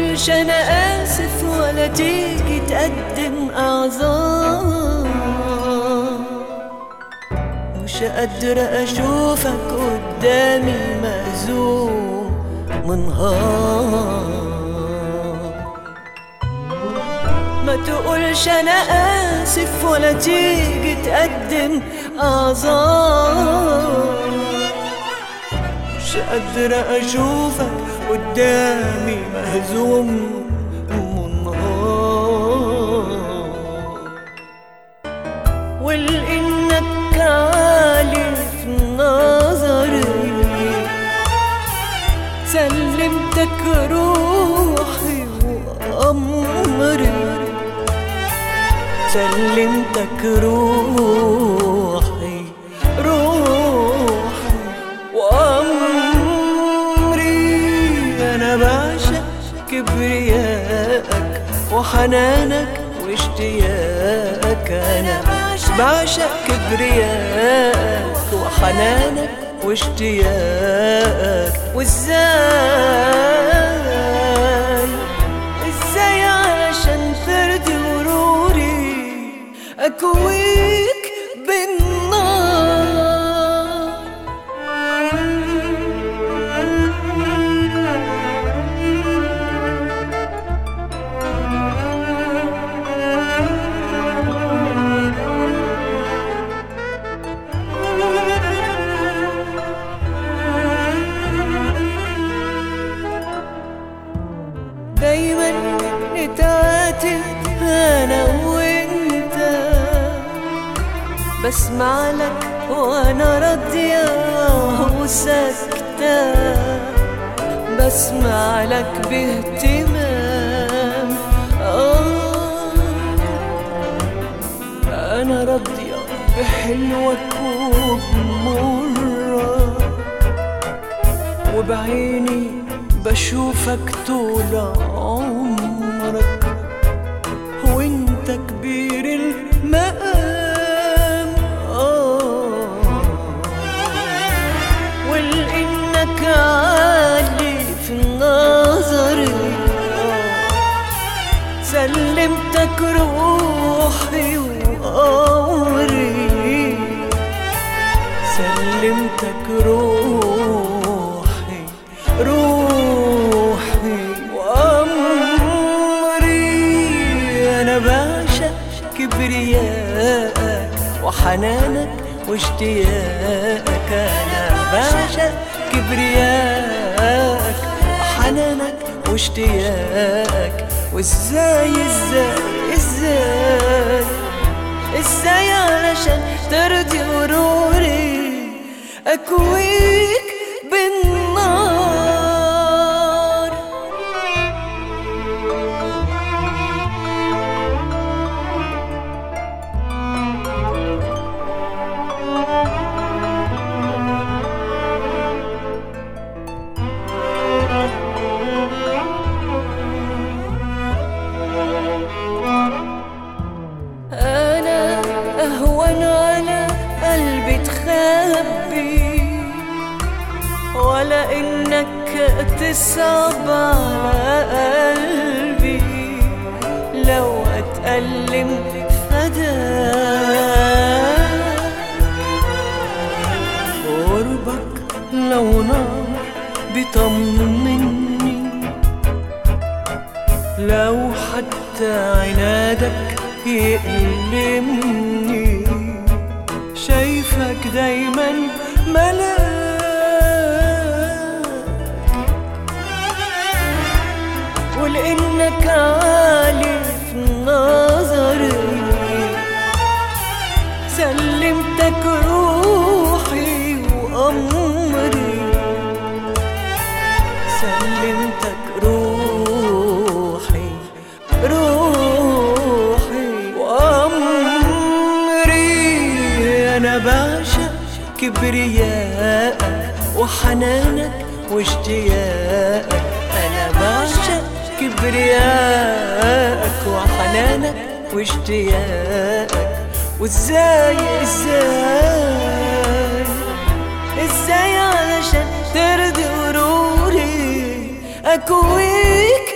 تقولش انا اسف ولا تيجي تقدم اعذار مش قادرة اشوفك قدامي مهزوم منهار ما تقولش انا اسف ولا تيجي تقدم اعذار مش قادرة اشوفك قدامي مهزوم منهار ولانك عالي في نظري سلمتك روحي وامري سلمتك روحي روحي وأمري أنا بعشق كبريائك وحنانك واشتياقك أنا بعشق كبريائك وحنانك واشتياقك وازاي ازاي علشان ترضي غروري اكويك بالنار دايما نتعاتب انا وانت بسمع لك وانا راضية وساكتة بسمع لك باهتمام آه انا راضية بحلوك وبمرة وبعيني بشوفك طول عمرك وانت كبير المقام آه ولانك عالي في نظري آه سلمتك روحي وأمري سلمتك روحي روحي وأمري أنا بعشق كبريائك وحنانك واشتياقك أنا بعشق كبريائك وحنانك واشتياقك وازاي ازاي ازاي ازاي علشان ترضي غروري اكويك بالنار انا اهون على قلبي تخبي ولا انك تصعب على قلبي لو اتألم فداك قربك لو نار بيطمني لو حتى عنادك يألمني شايفك دايما ملاك ولانك عالي في نظري سلمتك روحي وامري سلمتك روحي روحي وامري انا بعشق كبريائك وحنانك واشتياقك انا بعشق كبريائك وحنانك واشتياقك وازاي ازاي ازاي علشان ترضي غروري اكويك